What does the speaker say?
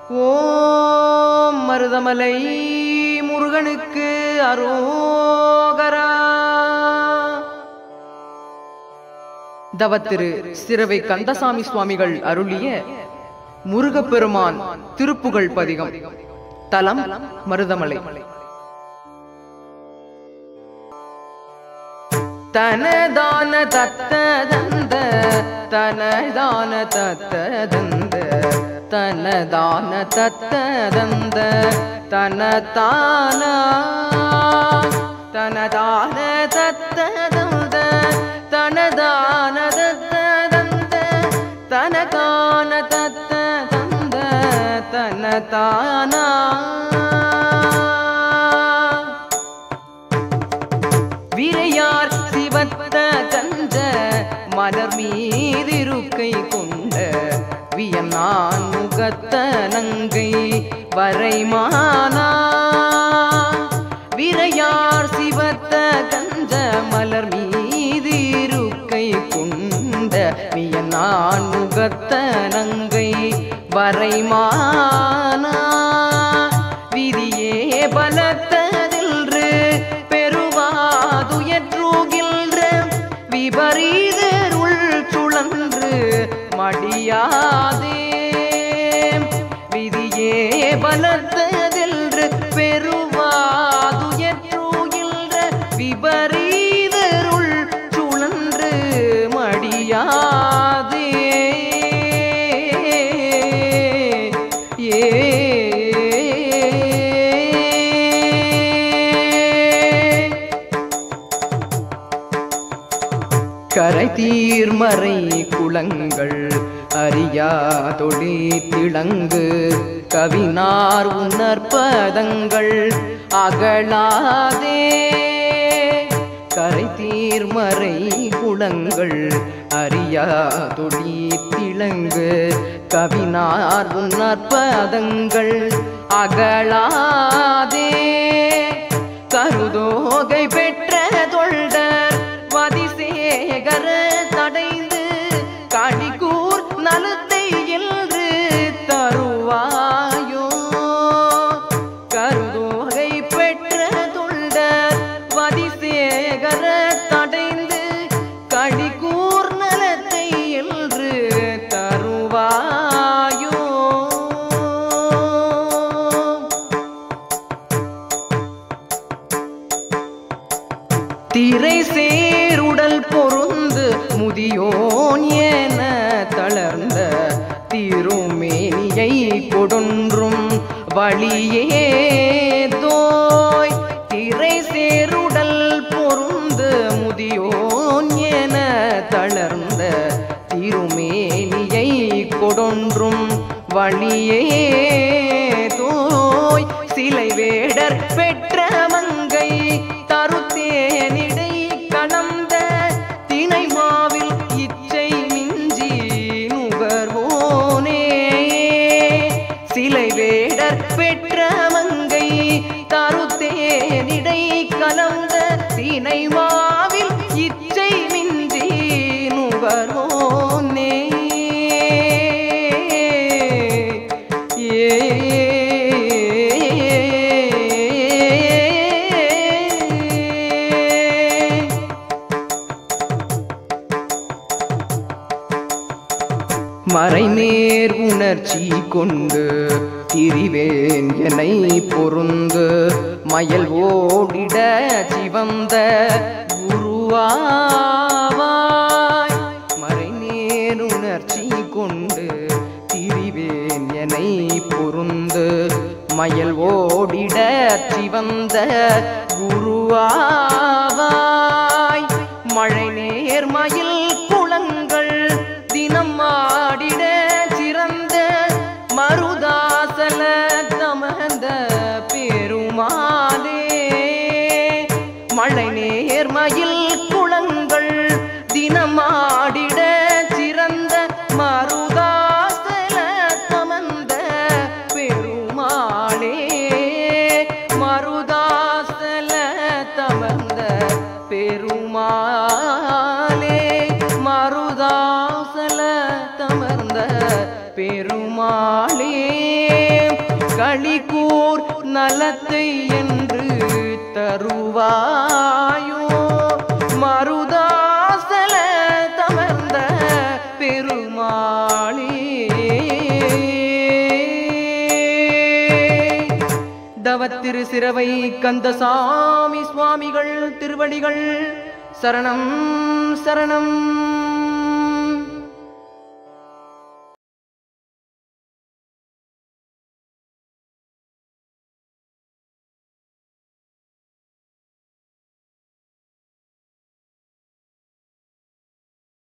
ஓம் மருதமலை முருகனுக்கு அரோகரா தவத்திரு சிறவை கந்தசாமி சுவாமிகள் அருளிய முருகப்பெருமான் திருப்புகழ் பதிகம் தலம் மருதமலை தனதான தத்ததந்த தனதான தத்ததந்த தனதான தத்ததந்த தனதான தனதான தத்ததந்த தனதான தத்ததந்த தனதான தத்ததந்த தனதானா விரையார் சிவத்த கஞ்ச மலர் மீதிருக்கை கொண்ட வியன்னான் முகத்த நங்கை வரைமானா விரையார் சிவத்த கஞ்ச மலர் மீதிருக்கை கொண்ட வியன்னான் முகத்த நங்கை வரைமானா விதியே பலத்ததில்று பெருவாதுயற்றுகின்ற விபரீதருள் சுழன்று மடியாதே விதியே பலத்ததில்று பெருவாதுயற்றுகின்ற விபரீதருள் சுழன்று மடியாதே ஏ கரை தீர்மறை குளங்கள் அறியாதொழி திளங்கு கவினார் உணர்பதங்கள் அகலாதே கரை தீர்மறை குளங்கள் அறியாதொழி திளங்கு கவினார் உணர்பதங்கள் அகலாதே கருதோகை பெற்ற தொண்டர் வதிசேகர தடைந்து கடிகூர் நலத்தை என்று தருவாயோ கருதோகை பெற்ற தொண்டர் வதிசேகர தடைந்து கடிகூர் நலத்தை என்று தருவாயோ திரை சேருடல் பொருந்து முதியோன் என தளர்ந்த திருமேனியை கொடுன்றும் வழியே தோய் திரை சேருடல் பொருந்து முதியோன் என தளர்ந்த திருமேனியை கொடுன்றும் வழியே தோய் சிலை வேடர் பெற்ற மங்கை தருத்தேனிடை கணந்த தினை மாவில் இச்சை மிஞ்சி நுகர்வோனே சிலை வேடர் பெற்ற மங்கை தருத்தேனிடை கலந்த தினை மாவில் இச்சை மிஞ்சி நுகர்வோனே ஏ மறைநேர் உணர்ச்சி கொண்டு திரிவேன் என்னை பொருந்து மயல் ஓடிட சிவந்த குருவாவாய் மறைநேர் உணர்ச்சி கொண்டு திரிவேன் என்னை பொருந்து மயல் ஓடிட சிவந்த குருவாவாய் மழை நேர் மயில் குளங்கள் தினம் ஆடிட சிறந்த மருதாசல தமந்த பெருமாளே மழை நேர் மயில் குளங்கள் தினம் ஆடிட சிறந்த மருதாசல தமந்த பெருமாளே மருதாசல தமர்ந்த களிக்கூர் நலத்தை என்று தருவாயோ மருதாசல தமர்ந்த பெருமாளே தவத்திரு சிரவை கந்தசாமி சுவாமிகள் திருவடிகள் சரணம் சரணம்